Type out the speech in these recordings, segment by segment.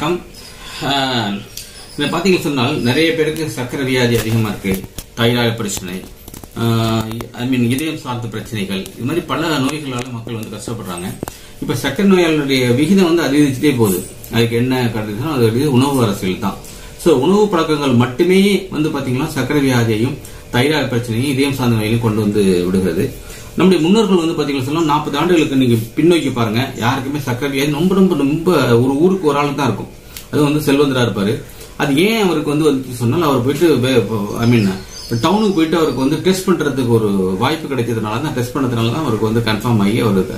வணக்கம் ஆஹ், இதை பார்த்தீங்கன்னு சொன்னால் நிறைய பேருக்கு சர்க்கரை வியாதி அதிகமாக இருக்கு தைராய்டு பிரச்சனை ஐ மீன் இதயம் சார்ந்த பிரச்சனைகள் இது மாதிரி பல நோய்களால மக்கள் வந்து கஷ்டப்படுறாங்க இப்போ சர்க்கரை நோயாளருடைய விகிதம் வந்து அதிகரிச்சுட்டே போகுது அதுக்கு என்ன காரணம் அது வந்து உணவு அரசியல் தான் ஸோ உணவு பழக்கங்கள் மட்டுமே வந்து பார்த்தீங்கன்னா சர்க்கரை வியாதியையும் தைராய்டு பிரச்சனையும் இதயம் சார்ந்த நோயையும் கொண்டு வந்து விடுகிறது நம்முடைய முன்னோர்கள் வந்து பாத்தீங்கன்னா சொன்னா நாற்பது ஆண்டுகளுக்கு நீங்க பின்னோக்கி பாருங்க யாருக்குமே சர்க்கரை வியாதி ரொம்ப ரொம்ப ரொம்ப ஒரு ஊருக்கு ஒரு ஆளுக்கு தான் இருக்கும் அது வந்து செல்வந்தரா இருப்பாரு அது ஏன் அவருக்கு வந்து வந்து சொன்னால் அவர் போயிட்டு ஐ மீன் டவுனுக்கு போயிட்டு அவருக்கு வந்து டெஸ்ட் பண்றதுக்கு ஒரு வாய்ப்பு கிடைச்சதுனால தான் டெஸ்ட் பண்ணதுனால தான் அவருக்கு வந்து கன்ஃபார்ம் ஆகி அவருக்கு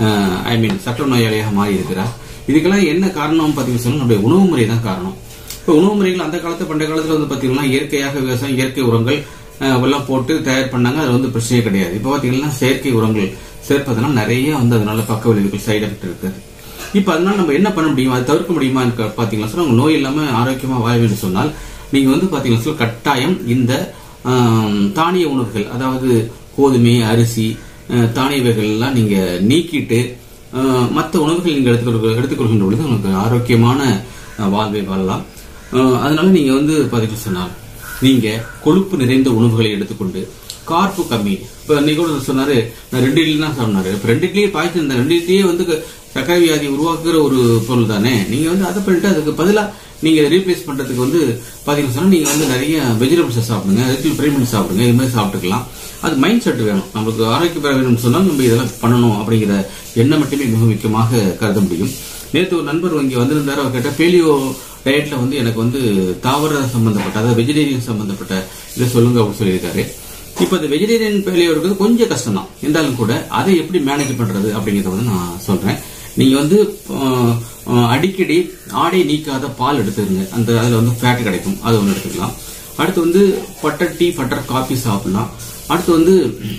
ஐ மீன் சக்கரை நோயாளியாக மாறி இருக்கிறார் இதுக்கெல்லாம் என்ன காரணம் பார்த்தீங்கன்னு சொன்னா நம்முடைய உணவு முறை தான் காரணம் இப்போ உணவு முறைகள் அந்த காலத்து பண்டைய காலத்துல வந்து பாத்தீங்கன்னா இயற்கையாக விவசாயம் இயற்கை உரங்கள் அஹ், எல்லாம் போட்டு தயார் பண்ணாங்க அது வந்து பிரச்சனையே கிடையாது இப்போ பாத்தீங்கன்னா செயற்கை உரங்கள் சேர்ப்பதனால நிறைய வந்து அதனால பக்க விளைவுகள் சைடு எஃபெக்ட் இருக்குது இப்போ அதனால நம்ம என்ன பண்ண முடியும் அதை தவிர்க்க முடியுமா பாத்தீங்கன்னா சொன்னா உங்க நோய் இல்லாம ஆரோக்கியமா வாழ வேண்டும் சொன்னால் நீங்க வந்து பாத்தீங்கன்னா சொன்னா கட்டாயம் இந்த ஆம், தானிய உணவுகள் அதாவது கோதுமை அரிசி அஹ், தானிய வகைகள் எல்லாம் நீங்க நீக்கிட்டு மற்ற உணவுகள் நீங்க எடுத்துக்கொள் எடுத்துக்கொள்கின்ற பொழுது உங்களுக்கு ஆரோக்கியமான அஹ், வாழ்வை வாழலாம் அஹ், அதனால நீங்க வந்து பாத்தீங்கன்னா சொன்னால் நீங்க கொழுப்பு நிறைந்த உணவுகளை எடுத்துக்கொண்டு கார்ப்பு கம்மி இப்ப இன்னைக்கு கூட சொன்னாரு நான் ரெண்டு இட்லி தான் சொன்னாரு இப்ப ரெண்டு இட்லியே பாய்ச்சி இந்த ரெண்டு இட்லியே வந்து க- சர்க்கரை வியாதி உருவாக்குற ஒரு பொருள் தானே நீங்க வந்து அதை பண்ணிட்டு அதுக்கு பதிலா நீங்க ரீப்ளேஸ் பண்றதுக்கு வந்து பாத்தீங்கன்னா சொன்னா நீங்க வந்து நிறைய வெஜிடபிள்ஸ் சாப்பிடுங்க வெஜிடபிள் பிரைமெண்ட் சாப்பிடுங்க இது மாதிரி சாப்பிட்டுக்கலாம் அது மைண்ட் செட் வேணும் நம்மளுக்கு ஆரோக்கியம் பெற வேணும்னு சொன்னால் நம்ம இதெல்லாம் பண்ணணும் அப்படிங்கிற எண்ணம் மட்டுமே மிக முக்கியமாக கருத முடியும் நேற்று ஒரு நண்பர் இங்க வந்திருந்தாரு அவர் கேட்ட பேலியோ டயட்ல வந்து எனக்கு வந்து தாவர சம்பந்தப்பட்ட அதாவது வெஜிடேரியன் சம்பந்தப்பட்ட இதை சொல்லுங்க அப்படின்னு சொல்லியிருக்காரு இப்போ இந்த வெஜிடேரியன் பேலியோ இருக்கிறது கொஞ்சம் கஷ்டம் தான் இருந்தாலும் கூட அதை எப்படி மேனேஜ் பண்றது அப்படிங்கறத வந்து நான் சொல்றேன் நீங்க வந்து அஹ், அஹ், அடிக்கடி ஆடை நீக்காத பால் எடுத்துருங்க அந்த அதுல வந்து ஃபேட் கிடைக்கும் அது ஒன்று எடுத்துக்கலாம் அடுத்து வந்து பட்டர் டீ பட்டர் காபி சாப்பிடலாம் அடுத்து வந்து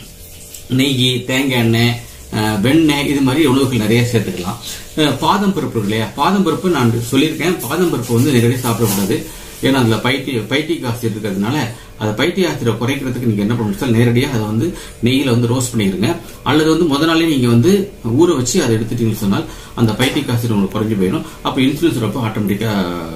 நெய் தேங்காய் எண்ணெய் அஹ், வெண்ணெய் இது மாதிரி உணவுகள் நிறைய சேர்த்துக்கலாம் அஹ், பாதம் பருப்பு இருக்கு இல்லையா பாதம் பருப்பு நான் சொல்லியிருக்கேன் பாதம் பருப்பு வந்து நிறைய சாப்பிடக்கூடாது ஏன்னா அதுல பைட்டி பைட்டிக் ஆசிட் இருக்கிறதுனால அதை பைட்டி ஆசிடை குறைக்கிறதுக்கு நீங்க என்ன பண்ணணும் நேரடியாக அதை வந்து நெய்யில வந்து ரோஸ்ட் பண்ணிடுங்க அல்லது வந்து முத நாளே நீங்க வந்து ஊற வச்சு அதை எடுத்துட்டீங்கன்னு சொன்னால் அந்த பைட்டிக் ஆசிட் உங்களுக்கு குறைஞ்சு போயிடும் அப்ப இன்சுலின் சுரப்பு ஆட்டோமேட்டிக்கா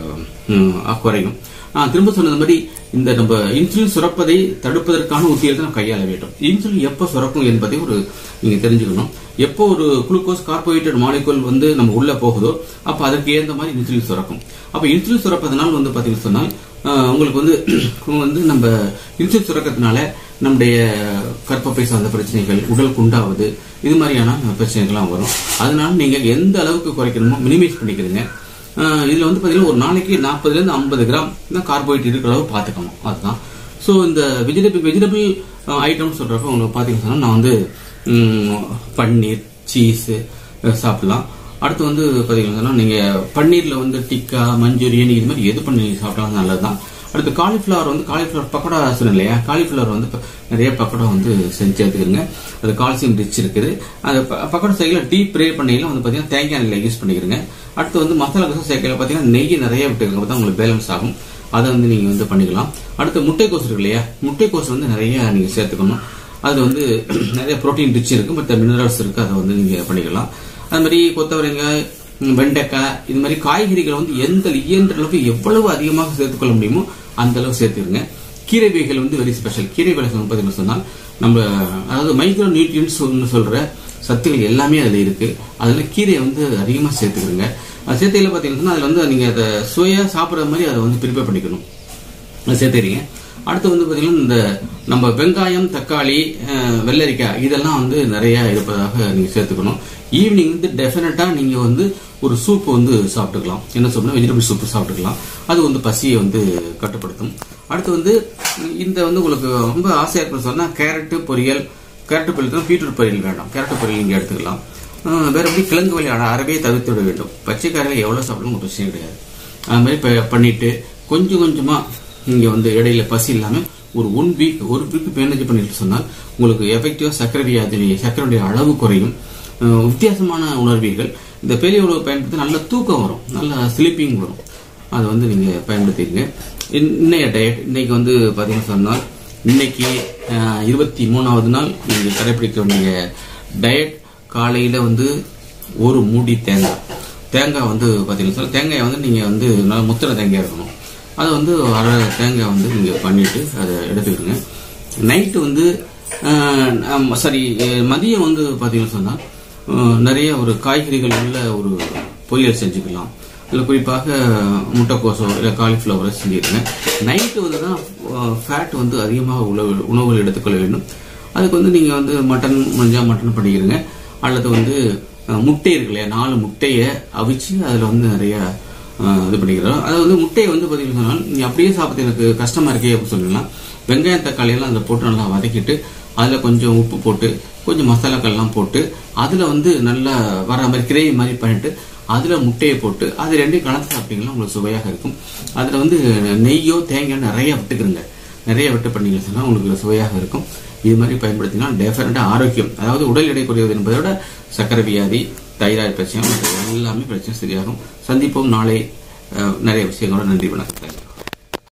குறையும் நான் திரும்ப சொன்னது மாதிரி இந்த நம்ம இன்சுலின் சுரப்பதை தடுப்பதற்கான உத்தியை தான் நம்ம கையாள வேண்டும் இன்சுலின் எப்போ சுரக்கும் என்பதை ஒரு நீங்க தெரிஞ்சுக்கணும் எப்போ ஒரு குளுக்கோஸ் கார்போஹைட்ரேட் மாலிகுல் வந்து நம்ம உள்ள போகுதோ அப்ப அதற்கு ஏந்த மாதிரி இன்சுலின் சுரக்கும் அப்ப இன்சுலின் சுரப்பதனால் வந்து பாத்தீங்கன்னு சொன்னால் ஆஹ், உங்களுக்கு வந்து வந்து நம்ம இன்சுலின் சுரக்கிறதுனால நம்முடைய கற்பப்பை சார்ந்த பிரச்சனைகள் உடல் குண்டாவது இது மாதிரியான பிரச்சனைகள்லாம் வரும் அதனால நீங்க எந்த அளவுக்கு குறைக்கணுமோ மினிமைஸ் பண்ணிக்கிறீங்க ஆஹ் இதுல வந்து பாத்தீங்கன்னா ஒரு நாளைக்கு நாற்பதுல இருந்து ஐம்பது கிராம் தான் கார்போஹைட்ரேட் இருக்கிற அளவு பார்த்துக்கணும் அதுதான் ஸோ இந்த வெஜிடபிள் வெஜிடபிள் ஐட்டம் சொல்றப்ப உங்களுக்கு பார்த்தீங்கன்னா சொன்னா நான் வந்து ம், பன்னீர் சீஸ் சாப்பிடலாம் அடுத்து வந்து பாத்தீங்கன்னா சொன்னா நீங்க பன்னீர்ல வந்து டிக்கா மஞ்சூரியன் இது மாதிரி எது பண்ணி சாப்பிட்டாலும் நல்லதுதான் அடுத்து காலிஃப்ளவர் வந்து காலிஃப்ளவர் பக்கோடா சொன்னேன் இல்லையா காலிஃப்ளவர் வந்து ப- நிறைய பக்கோடா வந்து செஞ்சு எடுத்துக்கிறங்க அது கால்சியம் ரிச் இருக்குது அது ப- பக்கோடா சைக்கிள் டீப் ஃப்ரை பண்ணையில வந்து பாத்தீங்கன்னா தேங்காய் எண்ணெயில் யூஸ் பண்ணிக்கிறங்க அடுத்து வந்து மசாலா கசம் சேர்க்கையில பாத்தீங்கன்னா நெய் நிறைய விட்டுருங்க அப்பதான் உங்களுக்கு பேலன்ஸ் ஆகும் அதை வந்து நீங்க வந்து பண்ணிக்கலாம் அடுத்து முட்டைக்கோஸ் இருக்கு இல்லையா முட்டைக்கோஸ் வந்து நிறைய நீங்க சேர்த்துக்கணும் அது வந்து நிறைய புரோட்டீன் ரிச் இருக்கு மற்ற மினரல்ஸ் இருக்கு அதை வந்து நீங்க பண்ணிக்கலாம் அது மாதிரி கொத்தவரைங்காய் ம், வெண்டைக்காய் இது மாதிரி காய்கறிகளை வந்து எந்த இயன்ற அளவுக்கு எவ்வளவு அதிகமாக சேர்த்துக்கொள்ள முடியுமோ அந்த அளவு சேர்த்துருங்க கீரை வகைகள் வந்து வெரி ஸ்பெஷல் கீரை வகை பார்த்தீங்கன்னு சொன்னால் நம்ம அதாவது மைக்ரோ நியூட்ரியன்ஸ் சொல்ற சத்துக்கள் எல்லாமே அதுல இருக்கு அதுல கீரையை வந்து அதிகமா சேர்த்துக்கிறங்க அது சேர்த்தையில பாத்தீங்கன்னா அதுல வந்து நீங்க அதை சுவையா சாப்பிடுற மாதிரி அதை வந்து ப்ரிப்பேர் பண்ணிக்கணும் அது சேர்த்துறீங்க அடுத்து வந்து பாத்தீங்கன்னா இந்த நம்ம வெங்காயம் தக்காளி அஹ், வெள்ளரிக்காய் இதெல்லாம் வந்து நிறைய இருப்பதாக நீங்க சேர்த்துக்கணும் ஈவினிங் வந்து டெஃபினட்டா நீங்க வந்து ஒரு சூப் வந்து சாப்பிட்டுக்கலாம் என்ன சொல்லணும் வெஜிடபிள் சூப் சாப்பிட்டுக்கலாம் அது வந்து பசியை வந்து கட்டுப்படுத்தும் அடுத்து வந்து இந்த வந்து உங்களுக்கு ரொம்ப ஆசையா இருக்குன்னு சொன்னா கேரட்டு பொரியல் கேரட்டு பொரியல் பீட்ரூட் பொரியல் வேண்டாம் கேரட்டு பொரியல் நீங்க எடுத்துக்கலாம் அஹ், வேற எப்படி கிழங்கு வழி அறவே தவிர்த்து விட வேண்டும் பச்சை காரையில் எவ்வளவு சாப்பிடணும் உங்களுக்கு பிரச்சனை கிடையாது அது மாதிரி ப- பண்ணிட்டு கொஞ்சம் கொஞ்சமா நீங்க வந்து இடையில பசி இல்லாம ஒரு ஒன் வீக் ஒரு வீக் மேனேஜ் பண்ணிட்டு சொன்னால் உங்களுக்கு எஃபெக்டிவா சர்க்கரை வியாதி சர்க்கரையுடைய அளவு குறையும் அஹ் வித்தியாசமான உணர்வீர்கள் இந்த பெரிய உணவு பயன்படுத்தி நல்ல தூக்கம் வரும் நல்ல ஸ்லீப்பிங் வரும் அதை வந்து நீங்க பயன்படுத்திடுங்க இன்- இன்னைய டயட் இன்னைக்கு வந்து பாத்தீங்கன்னா சொன்னால் இன்னைக்கு அஹ், இருபத்தி மூணாவது நாள் நீங்க கடைபிடிக்க வேண்டிய டயட் காலையில வந்து ஒரு மூடி தேங்காய் தேங்காய் வந்து பார்த்தீங்கன்னா சொன்னா, தேங்காயை வந்து நீங்கள் வந்து நல்லா முத்திர தேங்காய் இருக்கணும் அதை வந்து அரை தேங்காய் வந்து நீங்கள் பண்ணிட்டு அதை எடுத்துக்கிடுங்க நைட்டு வந்து சாரி மதியம் வந்து பார்த்தீங்கன்னு சொன்னால் அஹ், நிறைய ஒரு காய்கறிகள் உள்ள ஒரு பொரியல் செஞ்சுக்கலாம் இல்லை குறிப்பாக முட்டைக்கோசோ இல்லை காலிஃப்ளவரோ செஞ்சுருங்க நைட்டு வந்து தான் ஃபேட் வந்து அதிகமாக உணவு உணவுகள் எடுத்துக்கொள்ள வேண்டும் அதுக்கு வந்து நீங்கள் வந்து மட்டன் முடிஞ்சால் மட்டன் பண்ணிக்கிறங்க அல்லது வந்து அஹ், முட்டை இருக்கு இல்லையா நாலு முட்டையை அவிச்சு அதில் வந்து நிறைய அஹ், இது பண்ணிக்கிறோம் அது வந்து முட்டையை வந்து பார்த்தீங்கன்னு சொன்னால் நீங்கள் அப்படியே சாப்பிட்டு எனக்கு கஷ்டமாக இருக்கே அப்படின்னு சொல்லலாம் வெங்காயம் தக்காளி எல்லாம் அதில் போட்டு நல்லா வதக்கிட்டு அதில் கொஞ்சம் உப்பு போட்டு கொஞ்சம் மசாலாக்கள்லாம் போட்டு அதில் வந்து நல்லா வர மாதிரி கிரேவி மாதிரி பண்ணிட்டு அதில் முட்டையை போட்டு அது ரெண்டையும் கலந்து சாப்பிட்டீங்கன்னா உங்களுக்கு சுவையாக இருக்கும் அதில் வந்து நெய்யோ தேங்காயோ நிறைய விட்டுக்கிறங்க நிறைய விட்டு பண்ணீங்கன்னு சொன்னால் உங்களுக்கு சுவையாக இருக்கும் இது மாதிரி பயன்படுத்தினா டெஃபினட்டாக ஆரோக்கியம் அதாவது உடல் எடை குறைவது என்பதை விட சக்கரை வியாதி தைராய்டு பிரச்சனை மற்ற எல்லாமே பிரச்சனை சரியாகும் சந்திப்போம் நாளை அஹ், நிறைய விஷயங்களோட நன்றி வணக்கம்